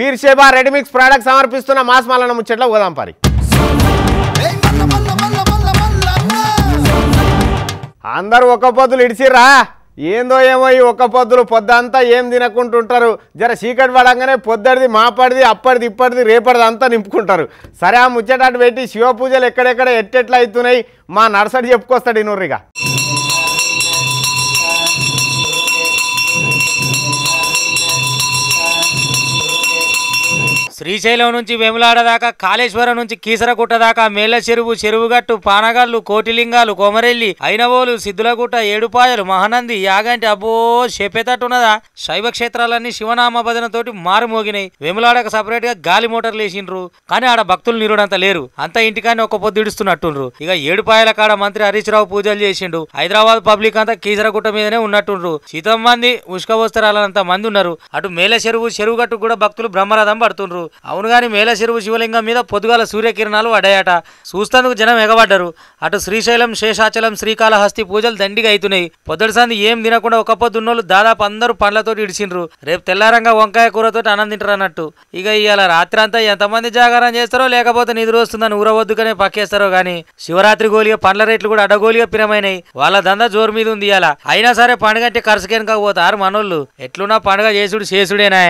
బీర్షేబా ready mix product సమర్పిస్తున్న mass Mallanna ముచ్చట్లో పోదాం పరి అందరూ ఒక్క పొద్దులు ఇడిచిర్రా ఏందో ఏమో ఈ ఒక్క పొద్దులు పొద్దంతా ఏం తినకుంటుంటారు జర చీకటి పడంగానే పొద్దడిది మాపడిది అప్పటిది ఇప్పటిది రేపటిది అంతా నింపుకుంటారు సరే ఆ ముచ్చటాటు పెట్టి శివ పూజలు ఎక్కడెక్కడ ఎట్టెట్లా అవుతున్నాయి మా నర్సడి చెప్పుకొస్తాడు ఇనుర్రిగా శ్రీశైలం నుంచి వేములాడ దాకా కాళేశ్వరం నుంచి కీసరగుట్ట దాకా మేళ్ల చెరువు చెరువుగట్టు పానగాళ్ళు కోటిలింగాలు కొమరెల్లి అయినవోలు సిద్ధులగుట్ట ఏడుపాయలు మహానంది యాగంటి అబ్బో చెప్పేటట్టున్నదా శైవ క్షేత్రాలన్నీ శివనామ భజనతోటి మారుమోగినాయి వేములాడకు సపరేట్ గా గాలి మోటార్లు వేసిండ్రు కానీ ఆడ భక్తులు నిరుడంత లేరు అంతా ఇంటికాని ఒక పొద్దు ఇడుస్తున్నట్టుండ్రు ఇక ఏడుపాయల కాడ మంత్రి హరీష్ రావు పూజలు చేసిండు హైదరాబాద్ పబ్లిక్ అంతా కీసరగుట్ట మీదనే ఉన్నట్టుండ్రు శీతం మంది ఉష్క వస్త్రాలంత మంది ఉన్నారు అటు మేల చెరువు చెరువు గట్టు కూడా భక్తులు బ్రహ్మరథం పడుతుండ్రు అవును గాని మేల చెరువు శివలింగం మీద పొద్దుగాల సూర్యకిరణాలు పడ్డాయట చూస్తందుకు జనం ఎగబడ్డారు అటు శ్రీశైలం శేషాచలం శ్రీకాళహస్తి పూజలు దండిగా అవుతున్నాయి పొద్దుటి సంది ఏం తినకుండా ఒక పొద్దున్నోళ్ళు దాదాపు అందరూ పండ్లతోటి ఇడిచిండ్రు రేపు తెల్లారంగా వంకాయ కూరతోటి అన్నం తింటారు అన్నట్టు ఇక ఇవాళ రాత్రి అంతా ఎంతమంది జాగారం చేస్తారో లేకపోతే నిద్ర వస్తుందని ఊరవద్దుకనే పక్కేస్తారో గాని శివరాత్రి గోలిగా పండ్ల రేట్లు కూడా అడగోలిగా పిరమైనాయి వాళ్ళ దందా జోరు మీద ఉంది ఇవాళ అయినా సరే పండుగ అంటే కరుసుకెనకపోతారు మనోళ్ళు ఎట్లున్నా పండుగ చేసుడు చేసుడేనా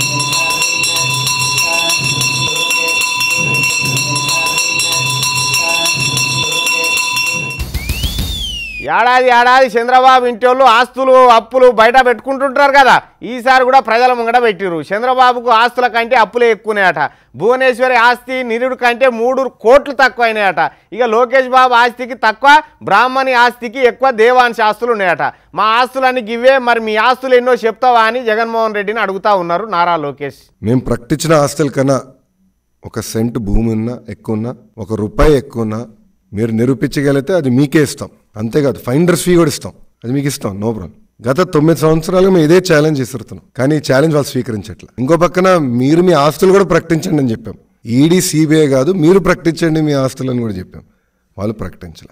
ఏడాది ఏడాది చంద్రబాబు ఇంటి వాళ్ళు ఆస్తులు అప్పులు బయట పెట్టుకుంటుంటారు కదా ఈసారి కూడా ప్రజల ముంగట పెట్టిరు చంద్రబాబుకు ఆస్తుల కంటే అప్పులే ఎక్కువనాయట భువనేశ్వరి ఆస్తి నిరుడు కంటే మూడు కోట్లు తక్కువైనాయట ఇక లోకేష్ బాబు ఆస్తికి తక్కువ బ్రాహ్మణి ఆస్తికి ఎక్కువ దేవాంశ ఆస్తులు ఉన్నాయట మా ఆస్తులన్నీ గివే మరి మీ ఆస్తులు ఎన్నో చెప్తావా అని జగన్మోహన్ రెడ్డిని అడుగుతా ఉన్నారు నారా లోకేష్ మేము ప్రకటించిన ఆస్తుల కన్నా ఒక సెంట్ భూమి ఉన్నా ఎక్కువ ఉన్నా ఒక రూపాయి ఎక్కువ ఉన్నా మీరు నిరూపించగలిగితే అది మీకే ఇస్తాం అంతేకాదు ఫైండర్స్ ఫీ కూడా ఇస్తాం అది మీకు ఇస్తాం నో ప్రాబ్లం గత తొమ్మిది సంవత్సరాలుగా మేము ఇదే ఛాలెంజ్ ఇస్తున్నాం కానీ ఈ ఛాలెంజ్ వాళ్ళు స్వీకరించట్లే ఇంకో పక్కన మీరు మీ ఆస్తులు కూడా ప్రకటించండి అని చెప్పాం ఈడీ సిబిఐ కాదు మీరు ప్రకటించండి మీ ఆస్తులను కూడా చెప్పాం వాళ్ళు ప్రకటించలే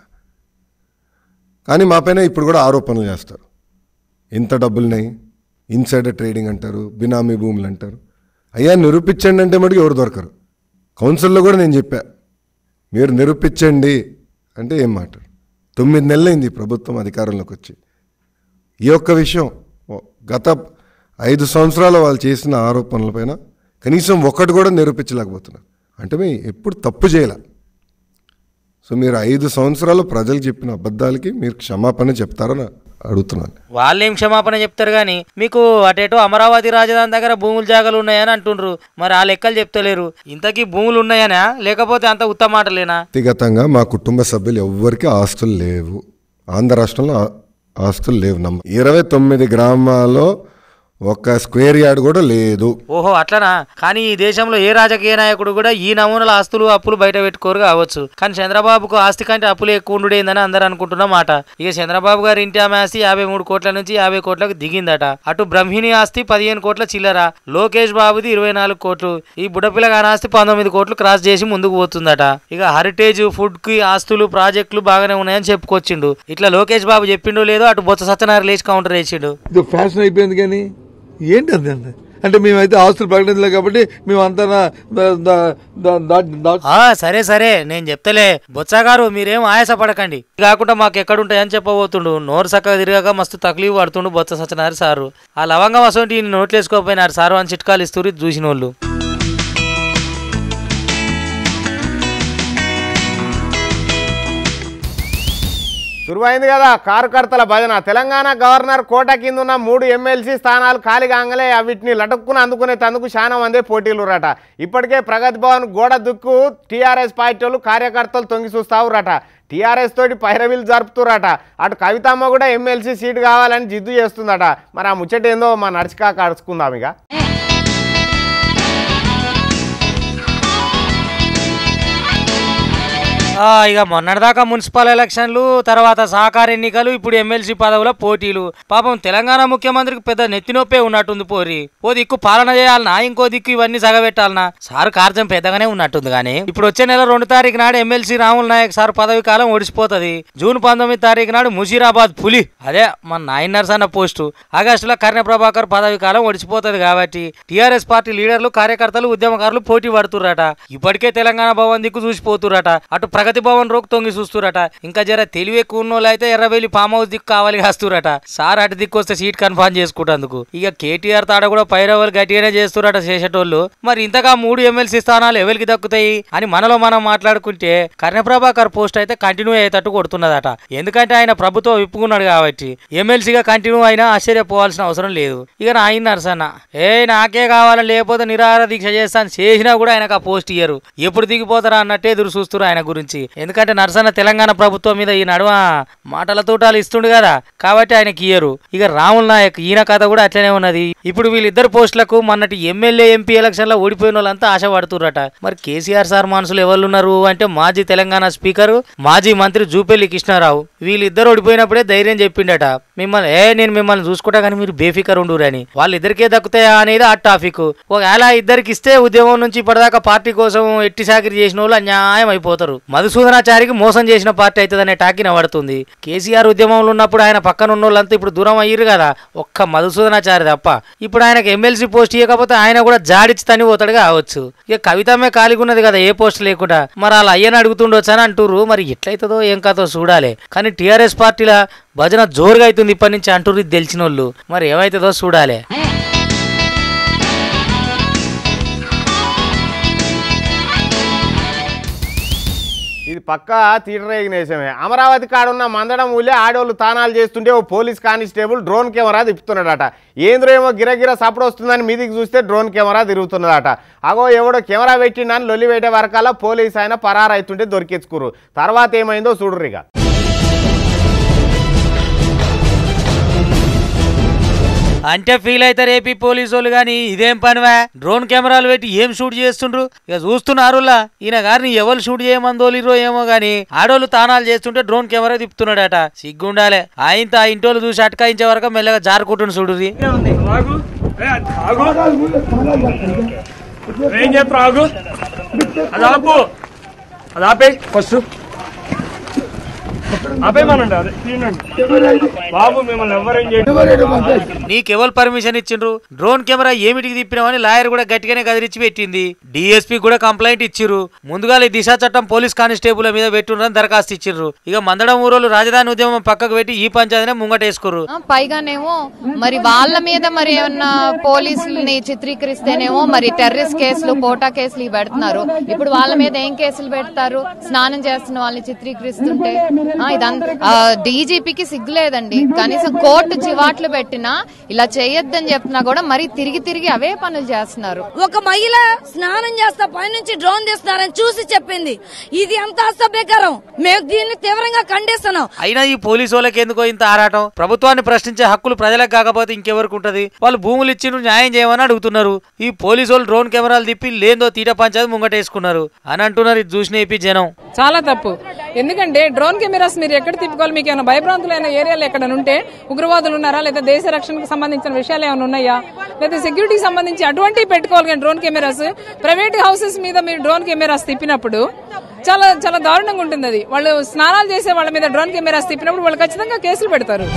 కానీ మా పైన ఇప్పుడు కూడా ఆరోపణలు చేస్తారు ఇంత డబ్బులున్నాయి ఇన్సైడర్ ట్రేడింగ్ అంటారు బినామీ భూములు అంటారు అయ్యా నిరూపించండి అంటే మటుకు ఎవరు దొరకరు కౌన్సిల్లో కూడా నేను చెప్పా మీరు నిరూపించండి అంటే ఏం మాట తొమ్మిది నెలలైంది ఈ ప్రభుత్వం అధికారంలోకి వచ్చి ఈ ఒక్క విషయం ఓ, గత ఐదు సంవత్సరాలు వాళ్ళు చేసిన ఆరోపణలపైన కనీసం ఒక్కటి కూడా నిరూపించలేకపోతున్నారు అంటే మీ ఎప్పుడు తప్పు చేయలే సో మీరు ఐదు సంవత్సరాలు ప్రజలు చెప్పిన అబద్ధాలకి మీరు క్షమాపణ చెప్తారని అడుగుతున్నాను వాళ్ళేం క్షమాపణ చెప్తారు కానీ మీకు అటేటో అమరావతి రాజధాని దగ్గర భూములు జాగాలు ఉన్నాయని అంటుండ్రు మరి ఆ లెక్కలు చెప్తలేరు ఇంతకీ భూములు ఉన్నాయనా లేకపోతే అంత ఉత్తమ మాటలేనా వ్యక్తిగతంగా మా కుటుంబ సభ్యులు ఎవ్వరికి ఆస్తులు లేవు ఆంధ్ర రాష్ట్రంలో ఆ- ఆస్తులు లేవు నమ్మ ఇరవై తొమ్మిది గ్రామాల్లో ఒక స్క్వేర్ యార్డ్ కూడా లేదు ఓహో అట్లనా కానీ ఈ దేశంలో ఏ రాజకీయ నాయకుడు కూడా ఈ నమూనాల ఆస్తులు అప్పులు బయట పెట్టుకోరు కావచ్చు కానీ చంద్రబాబుకు ఆస్తి కంటే అప్పులు ఎక్కువ ఉండుడేందని అందరూ అనుకుంటున్న మాట ఇక చంద్రబాబు గారి ఇంటి ఆమె ఆస్తి యాభై మూడు కోట్ల నుంచి యాభై కోట్లకు దిగిందట అటు బ్రహ్మిణి ఆస్తి పదిహేను కోట్ల చిల్లర లోకేష్ బాబుది ఇరవై నాలుగు కోట్లు ఈ బుడపిల్లగాని ఆస్తి పంతొమ్మిది కోట్లు క్రాస్ చేసి ముందుకు పోతుందట ఇక హెరిటేజ్ ఫుడ్ కి ఆస్తులు ప్రాజెక్టులు బాగానే ఉన్నాయని చెప్పుకొచ్చిండు ఇట్లా లోకేష్ బాబు చెప్పిండో లేదో అటు బొత్స సత్యనారాయణ లేచి కౌంటర్ వేసిండు ఇది ఫ్యాషన్ అయిపోయింది కానీ ఏంటి అది అంటే అంటే మేమైతే ఆస్తులు ప్రకటించలేదు కాబట్టి మేమంతా నా- దా- దా- దా- దా- దా- ఆ సరే సరే నేను చెప్తలే బొత్స గారు మీరేం ఆయాసపడకండి కాకుండా మాకు ఎక్కడుంటాయని చెప్పబోతుండు నోరు చక్కగా తిరగాక మస్తు తక్లీఫ్ పడుతుండు బొత్స సత్యనారాయణ సారు ఆ లవంగం వసంటి నోట్లు వేసుకోకపోయినారు సారు అని చిట్కాలు ఇస్తూరి చూసిన వాళ్ళు శురువైంది కదా కారుకర్తల భజన తెలంగాణ గవర్నర్ కోట కింద ఉన్న మూడు ఎమ్మెల్సీ స్థానాలు ఖాళీ కాగానే వీటిని లటుక్కుని అందుకునే తందుకు చాలా మందే పోటీలు రట ఇప్పటికే ప్రగతి భవన్ గోడ దుక్కు టీఆర్ఎస్ పార్టీ వాళ్ళు కార్యకర్తలు తొంగి చూస్తావురట టీఆర్ఎస్ తోటి పైరవీలు జరుపుతురట అటు కవితమ్మ కూడా ఎమ్మెల్సీ సీటు కావాలని జిద్దు చేస్తుందట మరి ఆ ముచ్చట ఏందో మా నడిచికాక అడుచుకుందాం ఇక ఆ, ఇక మొన్నటిదాకా మున్సిపల్ ఎలక్షన్లు తర్వాత సహకార ఎన్నికలు ఇప్పుడు ఎమ్మెల్సీ పదవుల పోటీలు పాపం తెలంగాణ ముఖ్యమంత్రికి పెద్ద నెత్తినొప్పే ఉన్నట్టుంది పోరి ఓ దిక్కు పాలన చేయాలనా ఇంకో దిక్కు ఇవన్నీ సగబెట్టాలనా సార్ కార్యం పెద్దగానే ఉన్నట్టుంది కానీ ఇప్పుడు వచ్చే నెల రెండు తారీఖు నాడు ఎమ్మెల్సీ రాముల నాయక్ సార్ పదవి కాలం ఒడిసిపోతుంది జూన్ పంతొమ్మిది తారీఖు నాడు ముషీరాబాద్ పులి అదే మన నాయన్ నర్సన్న పోస్టు ఆగస్టులో కర్ణ ప్రభాకర్ పదవి కాలం ఒడిసిపోతుంది కాబట్టి టీఆర్ఎస్ పార్టీ లీడర్లు కార్యకర్తలు ఉద్యమకారులు పోటీ పడుతుర్రట ఇప్పటికే తెలంగాణ భవన్ దిక్కు చూసిపోతురట అటు ప్రగతి భవన్ రోక్ తొంగి చూస్తురట ఇంకా జర తెలివి ఎక్కువ ఉన్నోళ్ళు అయితే ఎర్రవెల్లి ఫామ్ హౌస్ దిక్కు కావాలి కాస్తురట సార్ అటు దిక్కు వస్తే సీట్ కన్ఫర్మ్ చేసుకుంటందుకు ఇక కేటీఆర్ తాడ కూడా పైరవలు గట్టిగానే చేస్తురట చేసేటోళ్ళు మరి ఇంతగా మూడు ఎమ్మెల్సీ స్థానాలు ఎవరికి దక్కుతాయి అని మనలో మనం మాట్లాడుకుంటే కర్ణప్రభాకర్ పోస్ట్ అయితే కంటిన్యూ అయ్యేటట్టు కొడుతున్నదట ఎందుకంటే ఆయన ప్రభుత్వం విప్పుకున్నాడు కాబట్టి ఎమ్మెల్సీగా కంటిన్యూ అయినా ఆశ్చర్యపోవాల్సిన అవసరం లేదు ఇక నా ఆయన నరసన్న ఏ నాకే కావాలని లేకపోతే నిరాహార దీక్ష చేస్తాను చేసినా కూడా ఆయనకు ఆ పోస్ట్ ఇయ్యరు ఎప్పుడు దిగిపోతారా అన్నట్టే ఎదురు చూస్తున్నారు ఆయన గురించి ఎందుకంటే నరసన్న తెలంగాణ ప్రభుత్వం మీద ఈ నడుమ మాటల తోటాలు ఇస్తుండు కదా కాబట్టి ఆయనకి ఇయ్యరు ఇక రాముల్ నాయక్ ఈయన కథ కూడా అట్లనే ఉన్నది ఇప్పుడు వీళ్ళిద్దరు పోస్టులకు మొన్నటి ఎమ్మెల్యే ఎంపీ ఎలక్షన్ లో ఓడిపోయిన వాళ్ళంతా ఆశపడుతుర్రట మరి కేసీఆర్ సార్ మనసులు ఎవరున్నారు అంటే మాజీ తెలంగాణ స్పీకర్ మాజీ మంత్రి జూపల్లి కృష్ణారావు వీళ్ళిద్దరు ఓడిపోయినప్పుడే ధైర్యం చెప్పిండట మిమ్మల్ని ఏ నేను మిమ్మల్ని చూసుకుంటా కానీ మీరు బేఫికర్ ఉండురని వాళ్ళిద్దరికే దక్కుతాయా అనేది ఆ టాపిక్ ఒకవేళ ఇద్దరికి ఇస్తే ఉద్యమం నుంచి ఇప్పటిదాకా పార్టీ కోసం ఎట్టి సాకిరి చేసిన వాళ్ళు అన్యాయం అయిపోతారు మధుసూదనాచారికి మోసం చేసిన పార్టీ అవుతుందనే టాకిన పడుతుంది కేసీఆర్ ఉద్యమంలో ఉన్నప్పుడు ఆయన పక్కన ఉన్న వాళ్ళంతా ఇప్పుడు దూరం అయ్యారు కదా ఒక్క మధుసూదనాచారి తప్ప ఇప్పుడు ఆయనకు ఎమ్మెల్సీ పోస్ట్ ఇవ్వకపోతే ఆయన కూడా జాడిచ్చి తని పోతాడు కావచ్చు ఇక కవితమే ఖాళీగా ఉన్నది కదా ఏ పోస్ట్ లేకుండా మరి అలా అయ్యని అడుగుతుండొచ్చు అని అంటుర్రు మరి ఎట్లయితుందో ఏం కథో చూడాలి కానీ టీఆర్ఎస్ పార్టీల భజన జోరుగా అవుతుంది ఇప్పటి నుంచి అంటుర్రు ఇది తెలిసిన వాళ్ళు మరి ఏమైతుందో చూడాలి ఇది పక్కా తీటరేగినేసమే అమరావతి కాడున్న మందడం ఊళ్ళే ఆడోళ్ళు తానాలు చేస్తుంటే ఓ పోలీస్ కానిస్టేబుల్ డ్రోన్ కెమెరా తిప్పుతున్నాడట ఏంద్రో ఏమో గిరగిర సప్పుడు వస్తుందని మీదికి చూస్తే డ్రోన్ కెమెరా తిరుగుతున్నదట అగో ఎవడో కెమెరా పెట్టిండని లొల్లి పెట్టే వరకల్లా పోలీస్ ఆయన పరారైతుంటే దొరికించుకురు తర్వాత ఏమైందో చూడుర్రిగా అంటే ఫీల్ అవుతారు ఏపీ పోలీసు వాళ్ళు కానీ ఇదేం పనివా డ్రోన్ కెమెరాలు పెట్టి ఏం షూట్ చేస్తుండ్రు ఇక చూస్తున్నారులా ఈయన గారిని ఎవరు షూట్ చేయమందోలిరో ఏమో గాని ఆడోళ్ళు తానాలు చేస్తుంటే డ్రోన్ కెమెరా తిప్పుతున్నాడట సిగ్గుండాలే ఆయనతో ఆ ఇంటోళ్ళు చూసి అటకాయించే వరకు మెల్లగా జారుకుంటుండు చూడురి ఆగు ఏ, ఆగు ఏం చేస్తావు ఆగు అది ఆపు అది ఆపే ఫస్ట్ ఆపేమనండి అదే తీయండి బాబు మిమ్మల్ని ఎవరేం చేయడం నీకెవరు పర్మిషన్ ఇచ్చిండ్రు డ్రోన్ కెమెరా ఏమిటికి తిప్పినామని లాయర్ కూడా గట్టిగానే కదిరించి పెట్టింది డిఎస్పీ కూడా కంప్లైంట్ ఇచ్చిర్రు ముందుగా ఈ దిశా చట్టం పోలీస్ కానిస్టేబుల్ మీద పెట్టుండ్రని దరఖాస్తు ఇచ్చిర్రు ఇక మందడం ఊరోళ్ళు రాజధాని ఉద్యమం పక్కకు పెట్టి ఈ పంచాయతీనే ముంగటేసుకుర్రు ఆ, పైగానేమో మరి వాళ్ళ మీద మరి ఏమన్నా పోలీసుల్ని చిత్రీకరిస్తేనేమో మరి టెర్రరిస్ట్ కేసులు కోటా కేసులు ఇవి పెడుతున్నారు ఇప్పుడు వాళ్ళ మీద ఏం కేసులు పెడతారు స్నానం చేస్తున్న వాళ్ళని చిత్రీకరిస్తుంటే ఆ, ఇదంతా డీజీపీకి సిగ్గులేదండి కనీసం కోర్టు చివాట్లు పెట్టినా ఇలా చేయొద్దని చెప్తున్నా కూడా మరి తిరిగి తిరిగి అవే పనులు చేస్తున్నారు ఒక మహిళ స్నానం చేస్తా పైనుంచి డ్రోన్ తీస్తున్నారని చూసి చెప్పింది ఇది అంత అసభ్యకరం మేము దీన్ని తీవ్రంగా ఖండిస్తున్నాం అయినా ఈ పోలీసు వాళ్ళకి ఎందుకో ఇంత ఆరాటం ప్రభుత్వాన్ని ప్రశ్నించే హక్కులు ప్రజలకు కాకపోతే ఇంకెవరికి ఉంటది వాళ్ళు భూములు ఇచ్చిండ్రు న్యాయం చేయమని అడుగుతున్నారు ఈ పోలీసు వాళ్ళు డ్రోన్ కెమెరాలు తిప్పి లేదో తీట పంచాయతీ ముంగటేసుకున్నారు అని అంటున్నారు ఇది చూసిన ఏపీ జనం చాలా తప్పు ఎందుకంటే డ్రోన్ కెమెరాస్ మీరు ఎక్కడ తిప్పుకోవాలి మీకు ఏమైనా భయభ్రాంతులైన ఏరియాలు ఎక్కడ ఉంటే ఉగ్రవాదులు ఉన్నారా లేదా దేశ రక్షణకు సంబంధించిన విషయాలు ఏమైనా ఉన్నాయా లేదా సెక్యూరిటీకి సంబంధించి అటువంటివి పెట్టుకోవాలి కానీ డ్రోన్ కెమెరాస్ ప్రైవేట్ హౌసెస్ మీద మీరు డ్రోన్ కెమెరాస్ తిప్పినప్పుడు చాలా చాలా దారుణంగా ఉంటుంది అది వాళ్ళు స్నానాలు చేసే వాళ్ళ మీద డ్రోన్ కెమెరాస్ తిప్పినప్పుడు వాళ్ళు ఖచ్చితంగా కేసులు పెడతారు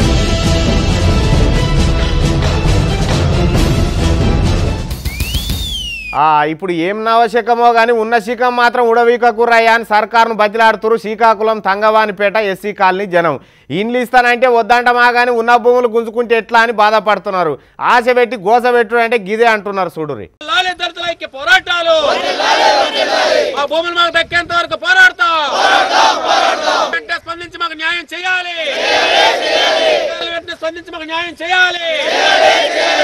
ఆ, ఇప్పుడు ఏం నవశకమో కానీ ఉన్న శిఖం మాత్రం ఉడవీకకుర్రయ్యా అని సర్కారును బతిలాడుతురు శ్రీకాకుళం తంగవానిపేట ఎస్సీ కాలనీ జనం ఇండ్లు ఇస్తానంటే వద్దంటమా కానీ ఉన్న భూములు గుంజుకుంటే ఎట్లా అని బాధపడుతున్నారు ఆశ పెట్టి గోస పెట్టుడు అంటే గిదే అంటున్నారు చూడురి లాలే దళితుల ఐక్య పోరాటాలు మా భూములు మాకు దక్కేంత వరకు పోరాడతాం వెంటనే స్పందించి మాకు న్యాయం చేయాలి వెంటనే స్పందించి మాకు న్యాయం చేయాలి ఓ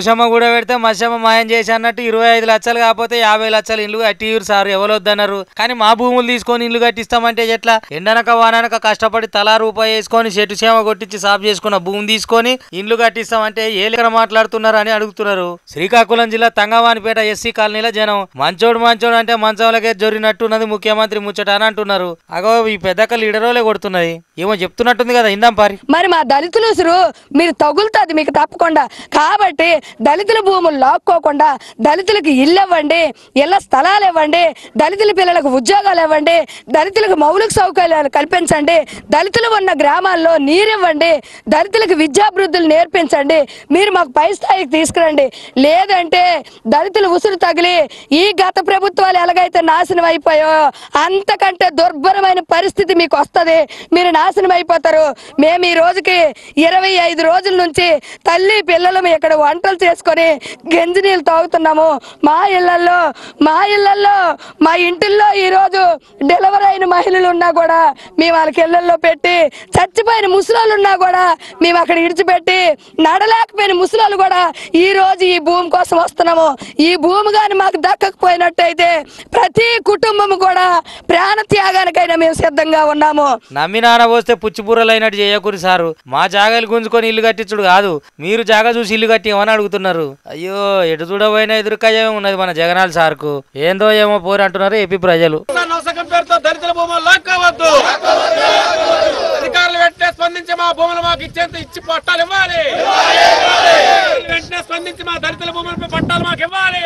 పోషమ్మ కూడా పెడితే మత్స్యమ్మ మాయం చేసి అన్నట్టు ఇరవై ఐదు లక్షలు కాకపోతే యాభై లక్షలు ఇల్లు కట్టిరు సార్ ఎవరు వద్దన్నారు కానీ మా భూములు తీసుకొని ఇల్లు కట్టిస్తామంటే ఎట్లా ఎండనక వాననక కష్టపడి తలా రూపాయి వేసుకొని చెట్టు చేమ కొట్టించి సాఫ్ చేసుకున్న భూమి తీసుకొని ఇల్లు కట్టిస్తామంటే ఏ లెక్కన మాట్లాడుతున్నారు అని అడుగుతున్నారు శ్రీకాకుళం జిల్లా తంగవానిపేట ఎస్సీ కాలనీలో జనం మంచోడు మంచోడు అంటే మంచంలకే జొరినట్టున్నది ముఖ్యమంత్రి ముచ్చట అని అంటున్నారు అగో ఈ పెద్దక్క లీడరోలే కొడుతున్నది ఏమో చెప్తున్నట్టుంది కదా ఇందాం పారి మరి మా దళితులు ఉసురు మీరు తగులుతుంది మీకు తప్పకుండా కాబట్టి దళితుల భూములు లాక్కోకుండా దళితులకు ఇల్లు ఇవ్వండి ఇళ్ల స్థలాలు ఇవ్వండి దళితుల పిల్లలకు ఉద్యోగాలు ఇవ్వండి దళితులకు మౌలిక సౌకర్యాలు కల్పించండి దళితులు ఉన్న గ్రామాల్లో నీరు ఇవ్వండి దళితులకు విద్యాభివృద్ధులు నేర్పించండి మీరు మాకు పై స్థాయికి తీసుకురండి లేదంటే దళితులు ఉసురు తగిలి ఈ గత ప్రభుత్వాలు ఎలాగైతే నాశనం అయిపోయో అంతకంటే దుర్భరమైన పరిస్థితి మీకు వస్తది మీరు నాశనం అయిపోతారు మేము ఈ రోజుకి ఇరవై ఐదు రోజుల నుంచి తల్లి పిల్లలు ఇక్కడ వంటలు చేసుకొని గంజి నీళ్ళు తాగుతున్నాము మా ఇళ్లలో మా ఇళ్లలో మా ఇంటిల్లో ఈ రోజు డెలివరీ అయిన మహిళలు ఉన్నా కూడా మేము వాళ్ళకి ఇళ్లలో పెట్టి చచ్చిపోయిన ముసలాళ్ళు ఉన్నా కూడా మేము అక్కడ ఇడిచిపెట్టి నడలేకపోయిన ముసలాళ్ళు కూడా ఈ రోజు ఈ భూమి కోసం వస్తున్నాము ఈ భూమి కానీ మాకు దక్కకపోయినట్టయితే ప్రతి కుటుంబం కూడా ప్రాణ త్యాగానికైనా మేము సిద్ధంగా ఉన్నాము నమ్మి నాన్న పోస్తే పుచ్చిపూరలు అయినట్టు చేయకూరి సారు మా జాగాలు గుంజుకొని ఇల్లు కట్టించుడు కాదు మీరు జాగా చూసి ఇల్లు కట్టిమని అడుగుతున్నారు అయ్యో ఎటు చూడబోయినా ఎదురుకాయమే ఉన్నది మన జగనాల్ సార్కు ఏందో ఏమో పోరు అంటున్నారు ఏపీ ప్రజలు నవసకం పేరుతో దళితుల భూములు లాక్కోవద్దు అధికారులు వెంటనే స్పందించి మా భూములు మాకు ఇచ్చేంత ఇచ్చి పట్టాలు ఇవ్వాలి వెంటనే స్పందించి మా దళితుల భూములపై పట్టాలు మాకు ఇవ్వాలి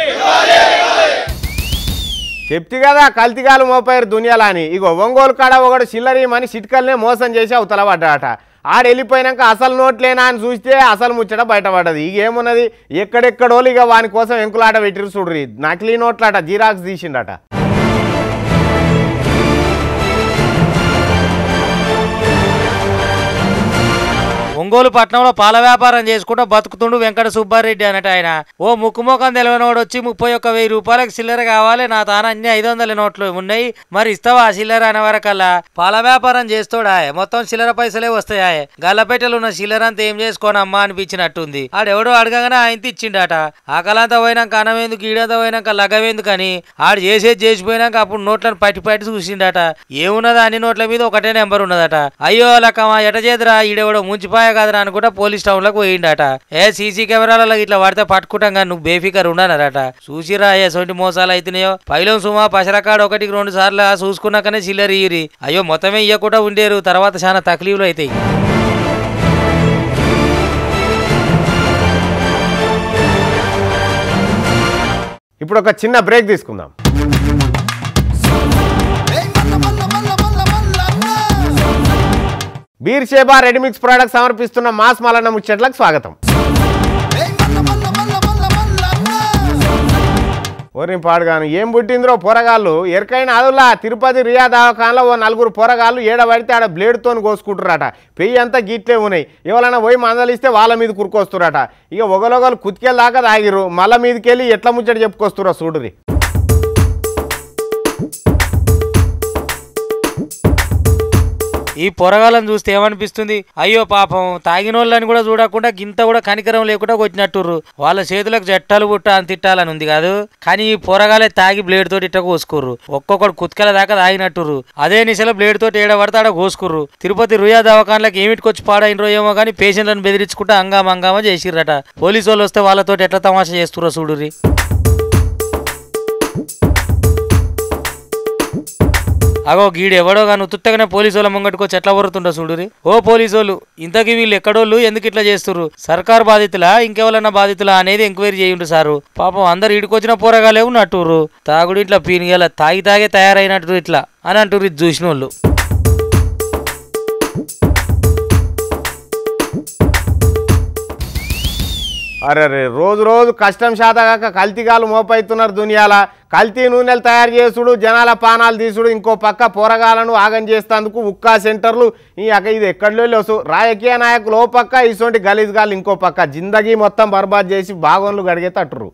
చెప్తి కదా కల్తీగాలు మోపారు దునియాలా అని ఇగో ఒంగోలు కాడ ఒకడు చిల్లరీమని సిట్కల్నే మోసం చేసి అవతల పడ్డాట ఆడు వెళ్ళిపోయినాక అసలు నోట్లేనా అని చూస్తే అసలు ముచ్చట బయటపడ్డది ఇక ఏమున్నది ఎక్కడెక్కడోళ్ళు ఇక వాని కోసం ఎంకులాట పెట్టిరు చూడ్రి నకిలీ నోట్లాట జిరాక్స్ తీసిండట ఒంగోలు పట్టణంలో పాల వ్యాపారం చేసుకుంటూ బతుకుతుండు వెంకట సుబ్బారెడ్డి అన్నట్టు ఆయన ఓ ముక్కుమోకం తెలియనోడు వచ్చి ముప్పై ఒక్క వెయ్యి రూపాయలకు చిల్లర కావాలి నా తాన అన్ని ఐదు వందల నోట్లు ఉన్నాయి మరి ఇస్తావా ఆ చిల్లర అనే వరకల్లా పాల వ్యాపారం చేస్తోడా మొత్తం చిల్లర పైసలే వస్తాయా గల్లపెట్టెలు ఉన్న చిల్లర అంతా ఏం చేసుకోనమ్మా అనిపించినట్టుంది ఆడెవడో అడగగానే ఆయన ఇచ్చిండట ఆకలంతా పోయినాక అనవేందుకు ఈడంతా పోయినాక లగవేందుకు అని ఆడు చేసేది చేసిపోయినాక అప్పుడు నోట్లను పట్టి పట్టి చూసిండట ఏమున్నదా అన్ని నోట్ల మీద ఒకటే నెంబర్ ఉన్నదట అయ్యో లక్కమా ఎట చేదురా ఈడెవడో ముంచిపాయ కదరా అనుకుంటా పోలీస్ టౌన్ లకు పోయిండట ఏ సీసీ కెమెరాలలో ఇట్లా పడితే పట్టుకుంటాం కానీ నువ్వు బేఫికర్ ఉండనరట చూసిరా ఏ సొంటి మోసాలు అయితేనేయో పైలం సుమా పసరకాడ ఒకటికి రెండు సార్లు చూసుకున్నాకనే చిల్లర ఇయ్యి అయ్యో మొత్తమే ఇయ్యకుండా ఉండేరు తర్వాత చాలా తక్లీఫ్లు అవుతాయి ఇప్పుడు ఒక చిన్న బ్రేక్ తీసుకుందాం బీర్ షేబా రెడీమిక్స్ ప్రోడక్ట్ సమర్పిస్తున్న మాస్ మలన్న ముచ్చట్లకు స్వాగతం ఓరిని పాడుగాను ఏం పుట్టిందిరో పోరగాళ్ళు ఎరకైన అదులా తిరుపతి రియా దవాఖానలో ఓ నలుగురు పోరగాళ్ళు ఏడబడితే ఆడ బ్లేడ్తో కోసుకుంటురట పెయ్యి అంతా గిట్లే ఉన్నాయి ఎవరైనా పోయి మందలిస్తే వాళ్ళ మీద కురుకొస్తురట ఇక ఒకలొగలు కుతికెళ్ళాక తాగిరు మళ్ళా మీదకి వెళ్ళి ఎట్లా ముచ్చట చెప్పుకొస్తురో చూడురి ఈ పొరగాలను చూస్తే ఏమనిపిస్తుంది అయ్యో పాపం తాగినోళ్ళని కూడా చూడకుండా గింత కూడా కనికరం లేకుండా కొట్టినట్టుర్రు వాళ్ళ చేతులకు జట్టాలు పుట్ట అని తిట్టాలని ఉంది కాదు కానీ ఈ పొరగాలే తాగి బ్లేడ్ తోటి ఇట్ట కోసుకుర్రు ఒక్కొక్కడు కుత్కల దాకా తాగినట్టుర్రు అదే నిశలో బ్లేడ్ తోటి ఏడ పడితే ఆడ కోసుకుర్రు తిరుపతి రుయా దవాఖానలకు ఏమిటికొచ్చి పాడైనరో ఏమో కానీ పేషెంట్లను బెదిరించుకుంటూ హంగామా హంగామా చేసిర్రట పోలీసు వాళ్ళు వస్తే వాళ్ళతోటి ఎట్లా తమాషా చేస్తుర్రో చూడురి అగో గీడు ఎవడో కానీ ఉత్తుత్తగానే పోలీసు వాళ్ళ ముంగట్టుకొచ్చి ఎట్లా వరుతుండో చూడురి ఓ పోలీసు వాళ్ళు ఇంతకీ వీళ్ళు ఎక్కడోళ్ళు ఎందుకు ఇట్లా చేస్తుర్రు సర్కార్ బాధితులా ఇంకెవరన్నా బాధితులా అనేది ఎంక్వైరీ చేయండి సారు పాపం అందరు ఇడికొచ్చిన పోరగాలే ఉన్నట్టుర్రు తాగుడు ఇట్లా పీనిగల తాగి తాగే తయారైనట్టు ఇట్లా అని అంటుర్రు ఇది చూసిన వాళ్ళు అరే రోజు రోజు కష్టం శాతగాక కల్తీగాలు మోపైతున్నారు దునియాల కల్తీ నూనెలు తయారు చేసుడు జనాల పానాలు తీసుడు ఇంకో పక్క పోరగాలను ఆగం చేస్తేందుకు ఉక్కా సెంటర్లు ఈ అక్క ఇది ఎక్కడలో లేసు రాజకీయ నాయకులు ఓ పక్క ఇటువంటి గలీజ్గాలు ఇంకో పక్క జిందగీ మొత్తం బర్బాద్ చేసి బాగోన్లు గడిగే తట్టురు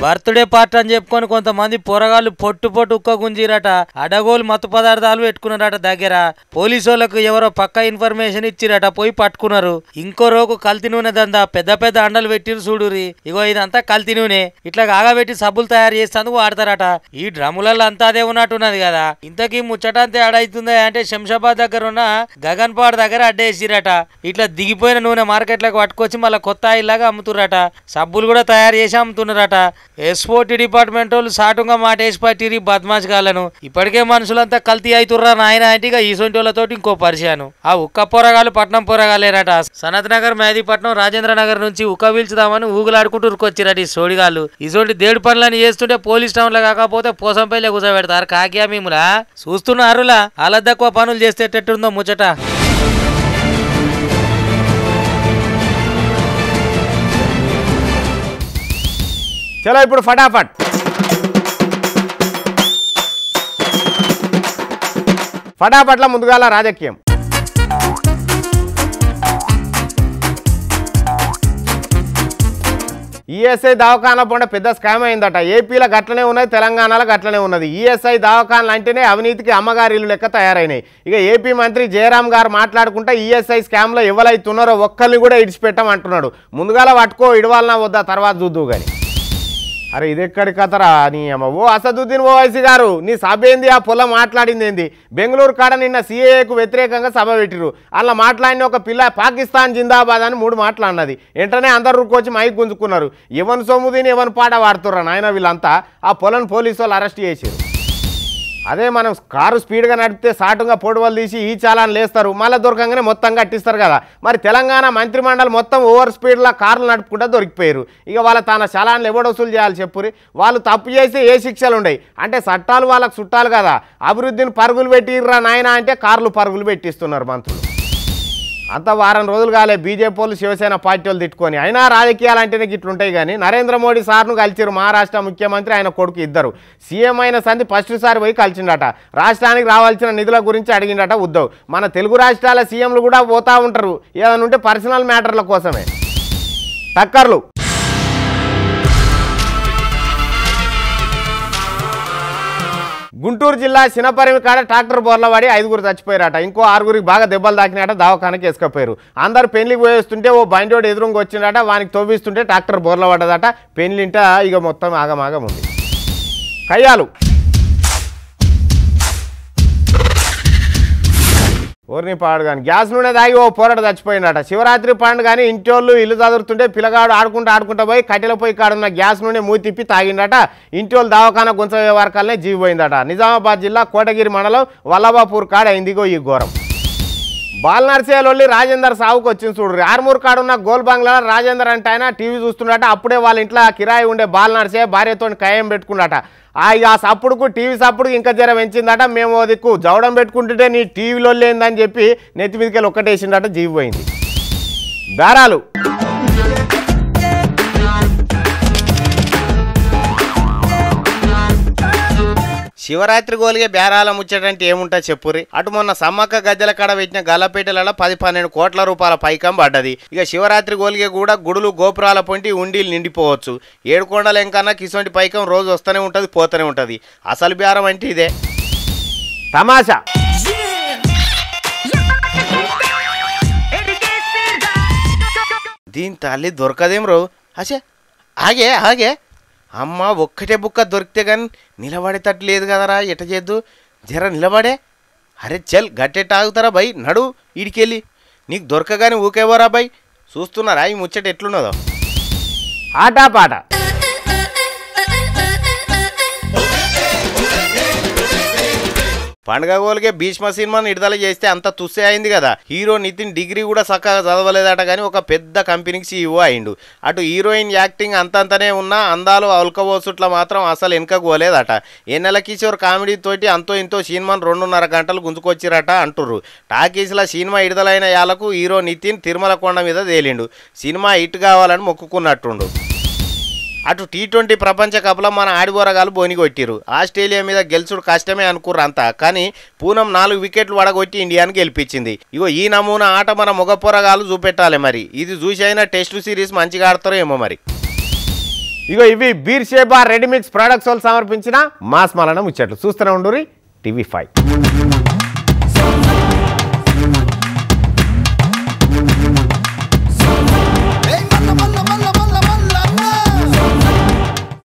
బర్త్డే పార్టీ అని చెప్పుకొని కొంతమంది పొరగాళ్ళు పొట్టు పొట్టు ఉక్క గుంజిరట అడగోలు మత్తు పదార్థాలు పెట్టుకున్నారట దగ్గర పోలీసు వాళ్ళకు ఎవరో పక్క ఇన్ఫర్మేషన్ ఇచ్చిరట పోయి పట్టుకున్నారు ఇంకో రోజు కల్తీ నూనె దందా పెద్ద పెద్ద అండలు పెట్టిరు చూడురి ఇగో ఇదంతా కల్తీ నూనె ఇట్లా కాగబెట్టి సబ్బులు తయారు చేసేందుకు వాడతారట ఈ డ్రమ్ములలో అంతా అదే ఉన్నట్టున్నది కదా ఇంతకీ ముచ్చటంతా ఏడైతుందా అంటే శంషాబాద్ దగ్గర ఉన్న గగన్పాడ్ దగ్గర అడ్డేసిరట ఇట్లా దిగిపోయిన నూనె మార్కెట్లకు పట్టుకొచ్చి మళ్ళీ కొత్త ఆయిల్లాగా అమ్ముతుర్రట సబ్బులు కూడా తయారు చేసి అమ్ముతున్నారట ఎక్స్పోర్ట్ డిపార్ట్మెంట్ వాళ్ళు సాటుగా మాట వేసి పట్టిరి బద్మాష్ గాలను ఇప్పటికే మనుషులంతా కల్తీ అవుతుర్రా నాయన అంటే ఇక ఈసొంటి వాళ్ళతోటి ఇంకో పరిచయాను ఆ ఉక్క పొరగాలు పట్నం పొరగాలేరట సనత్ నగర్ మేదీపట్నం రాజేంద్ర నగర్ నుంచి ఉక్క పీల్చుదామని ఊగులాడుకుంటూ ఉరుకొచ్చిరట ఈ సోడిగాళ్ళు ఇసోటి దేడు పనులని చేస్తుంటే పోలీస్ టౌన్ లో కాకపోతే పోసంపల్లి కూర్చోబెడతారు కాకియా మిములా చూస్తున్నారులా అలద్దక్కువ పనులు చేసేటట్టుందో ముచ్చట చలో ఇప్పుడు ఫటాఫట్ ఫటాఫట్ల ముందుగాల రాజకీయం ఈఎస్ఐ దవాఖాన పొండ పెద్ద స్కామ్ అయిందట ఏపీలో గట్లనే ఉన్నది తెలంగాణలో గట్లనే ఉన్నది ఈఎస్ఐ దవాఖానలు అంటేనే అవినీతికి అమ్మగారిల్లు లెక్క తయారైనాయి ఇక ఏపీ మంత్రి జయరాం గారు మాట్లాడుకుంటే ఈఎస్ఐ స్కామ్లో ఎవరైతున్నారో ఒక్కరిని కూడా ఇడిచిపెట్టమంటున్నాడు ముందుగాల పట్టుకో ఇడవాలనా వద్దా తర్వాత చూద్దు కానీ అరే ఇది ఎక్కడి కథరా నీ అమ్మ ఓ అసదుద్దీన్ ఓవైసీ గారు నీ సభ ఏంది ఆ పొలం మాట్లాడింది ఏంది బెంగళూరు కాడ నిన్న సిఏఏకు వ్యతిరేకంగా సభ పెట్టిరు అలా మాట్లాడిన ఒక పిల్ల పాకిస్తాన్ జిందాబాద్ అని మూడు మాట్లాడినది వెంటనే అందరు ఊరుకొచ్చి మైక్ గుంజుకున్నారు ఎవరి సొమ్ము తిని ఎవరి పాట వాడుతుర్రా నాయన వీళ్ళంతా ఆ పొలం పోలీసు వాళ్ళు అరెస్ట్ చేసారు అదే మనం కారు స్పీడ్గా నడిపితే సాటుగా పొడవలు తీసి ఈ చాలాన్ని లేస్తారు మళ్ళీ దొరకంగానే మొత్తం కట్టిస్తారు కదా మరి తెలంగాణ మంత్రిమండలి మొత్తం ఓవర్ స్పీడ్లో కార్లు నడుపుకుంటా దొరికిపోయారు ఇక వాళ్ళ తన చలాన్లు ఎవడు వసూలు చేయాలి చెప్పురి వాళ్ళు తప్పు చేస్తే ఏ శిక్షలు ఉండయి అంటే చట్టాలు వాళ్ళకు చుట్టాలు కదా అభివృద్ధిని పరుగులు పెట్టిర్రా నాయన అంటే కార్లు పరుగులు పెట్టిస్తున్నారు మంత్రులు అంత వారం రోజులు కాలే బీజేపీ వాళ్ళు శివసేన పార్టీ వాళ్ళు తిట్టుకొని అయినా రాజకీయాలు అంటేనే గిట్లుంటాయి కానీ నరేంద్ర మోడీ సార్ను కలిసిరు మహారాష్ట్ర ముఖ్యమంత్రి ఆయన కొడుకు ఇద్దరు సీఎం అయిన సంధి ఫస్ట్ సారి పోయి కలిసిండట రాష్ట్రానికి రావాల్సిన నిధుల గురించి అడిగిండట ఉద్దవ్ మన తెలుగు రాష్ట్రాల సీఎంలు కూడా పోతా ఉంటారు ఏదైనా ఉంటే పర్సనల్ మ్యాటర్ల కోసమే టక్కర్లు గుంటూరు జిల్లా చినపరిమి కాడ ట్రాక్టర్ బోర్ల పడి ఐదుగురు చచ్చిపోయారట ఇంకో ఆరుగురికి బాగా దెబ్బలు తాకినాట దవాఖానకి వేసుకపోయారు అందరు పెళ్లికి పోయేస్తుంటే ఓ బండోడు ఎదురుగా వచ్చిండట వానికి తవ్విస్తుంటే ట్రాక్టర్ బోర్ల పడ్డదట పెళ్లింట ఇక మొత్తం ఆగమాగం ఉంది కయ్యాలు ఊరిని పాడు కానీ గ్యాస్ నూనె తాగి ఓ పోరాట చచ్చిపోయిందట శివరాత్రి పండు కానీ ఇంటోళ్ళు ఇల్లు చదువుతుంటే పిల్లగాడు ఆడుకుంటూ ఆడుకుంటూ పోయి కట్టెల పోయి కాడున్న గ్యాస్ నూనె మూతి తిప్పి తాగిండట ఇంటోళ్ళు దవాఖాన గుంచ వ్యవహారకాలనే జీవిపోయిందట నిజామాబాద్ జిల్లా కోటగిరి మండలం వల్లభాపూర్ కాడ అయిందిగో ఈ ఘోరం బాల్ నర్సేలొల్లి రాజేందర్ సావుకు వచ్చింది చూడు ఆర్మూర్ కాడున్న గోల్ బంగ్లా రాజేందర్ అంటే ఆయన టీవీ చూస్తున్నట అప్పుడే వాళ్ళ ఇంట్లో కిరాయి ఉండే బాల్ నర్సే భార్యతో ఖాయం పెట్టుకున్నట ఆ ఇక ఆ సప్పుడుకు టీవీ సప్పుడు ఇంకా జర పెంచిందట మేము ఓ దిక్కు జవడం పెట్టుకుంటుంటే నీ టీవీలో లేదని చెప్పి నెత్తి మీదకెళ్ళి ఒక్కటేసిందట జీవి పోయింది బేరాలు శివరాత్రి గోలిగే బేరాల ముచ్చటంటే ఏముంటా చెప్పురి అటు మొన్న సమ్మక్క గద్దెల కాడ పెట్టిన గల్లపేటలలో పది పన్నెండు కోట్ల రూపాయల పైకం పడ్డది ఇక శివరాత్రి గోలిగే కూడా గుడులు గోపురాల పొంటి ఉండీలు నిండిపోవచ్చు ఏడుకొండల ఎంకన్నా కిసొంటి పైకం రోజు వస్తూనే ఉంటుంది పోతూనే ఉంటుంది అసలు బేరం అంటే ఇదే తమాషా దీని తల్లి దొరకదేం రో అచ్చే ఆగే ఆగే అమ్మ ఒక్కటే బుక్క దొరికితే కానీ నిలబడేటట్టు లేదు కదరా ఎట చేద్దు జర నిలబడే అరే చల్ గట్టెట్ట ఆగుతారా బై నడు ఈడికెళ్ళి నీకు దొరకగానే ఊకేవరా బై చూస్తున్నారా ఈ ముచ్చట ఎట్లున్నదో ఆట పాట పండగ గోలికే భీష్మ సినిమాను విడుదల చేస్తే అంత తుస్సే అయింది కదా హీరో నితిన్ డిగ్రీ కూడా చక్కగా చదవలేదట కానీ ఒక పెద్ద కంపెనీకి సీఈఓ అయిండు అటు హీరోయిన్ యాక్టింగ్ అంతంతనే ఉన్నా అందాలు అల్కబోసుట్ల మాత్రం అసలు వెనకకు పోలేదట ఎన్నెల కిషోర్ కామెడీ తోటి అంతో ఇంతో సినిమాను రెండున్నర గంటలు గుంజుకొచ్చిరట అంటుర్రు టాకీస్ల సినిమా విడుదలైన యాలకు హీరో నితిన్ తిరుమల కొండ మీద తేలిండు సినిమా హిట్ కావాలని మొక్కుకున్నట్టుండు అటు టీ ట్వంటీ ప్రపంచ కప్లో మన ఆడిబోరగాలు బోనిగొట్టిరు ఆస్ట్రేలియా మీద గెలుచుడు కష్టమే అనుకుర్రు అంతా కానీ పూనం నాలుగు వికెట్లు వడగొట్టి ఇండియాని గెలిపించింది ఇగో ఈ నమూనా ఆట మన మొగ పోరగాలు చూపెట్టాలి మరి ఇది చూసి అయినా టెస్ట్ సిరీస్ మంచిగా ఆడతారో ఏమో మరి ఇగో ఇవి బీర్ షేబా రెడీమిక్స్ ప్రొడక్ట్స్ వాళ్ళు సమర్పించిన మాస్ మలన ముచ్చట్లు చూస్తూనే ఉండురి టీవీ ఫైవ్